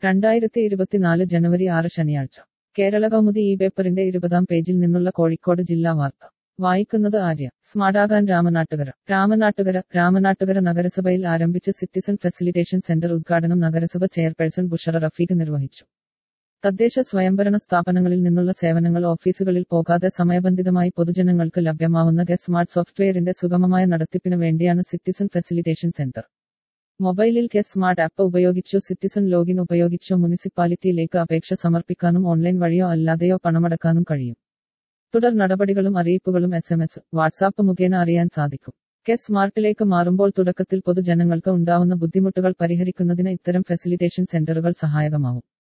രണ്ടായിരത്തി ഇരുപത്തിനാല് ജനുവരി ആറ് ശനിയാഴ്ച കേരള കൗമുദി ഈ പേപ്പറിന്റെ ഇരുപതാം പേജിൽ നിന്നുള്ള കോഴിക്കോട് ജില്ലാ വാർത്ത വായിക്കുന്നത് ആര്യ സ്മാർട്ടാകാൻ രാമനാട്ടുകര രാമനാട്ടുകര രാമനാട്ടുകര നഗരസഭയിൽ ആരംഭിച്ച സിറ്റിസൺ ഫെസിലിറ്റേഷൻ സെന്റർ ഉദ്ഘാടനം നഗരസഭ ചെയർപേഴ്സൺ ബുഷറ റഫീഖ് നിർവഹിച്ചു തദ്ദേശ സ്വയംഭരണ സ്ഥാപനങ്ങളിൽ നിന്നുള്ള സേവനങ്ങൾ ഓഫീസുകളിൽ പോകാതെ സമയബന്ധിതമായി പൊതുജനങ്ങൾക്ക് ലഭ്യമാവുന്ന ഗെ സ്മാർട്ട് സോഫ്റ്റ്വെയറിന്റെ സുഗമമായ നടത്തിപ്പിന് വേണ്ടിയാണ് സിറ്റിസൺ ഫെസിലിറ്റേഷൻ സെന്റർ മൊബൈലിൽ കെ സ്മാർട്ട് ആപ്പ് ഉപയോഗിച്ചോ സിറ്റിസൺ ലോഗിൻ ഉപയോഗിച്ചോ മുനിസിപ്പാലിറ്റിയിലേക്ക് അപേക്ഷ സമർപ്പിക്കാനും ഓൺലൈൻ വഴിയോ അല്ലാതെയോ പണമടക്കാനും കഴിയും തുടർ നടപടികളും അറിയിപ്പുകളും എസ് എം എസ് വാട്സാപ്പ് മുഖേന അറിയാൻ സാധിക്കും കെ സ്മാർട്ടിലേക്ക് മാറുമ്പോൾ തുടക്കത്തിൽ പൊതുജനങ്ങൾക്ക് ഉണ്ടാവുന്ന ബുദ്ധിമുട്ടുകൾ പരിഹരിക്കുന്നതിന് ഇത്തരം ഫെസിലിറ്റേഷൻ സെന്ററുകൾ സഹായകമാവും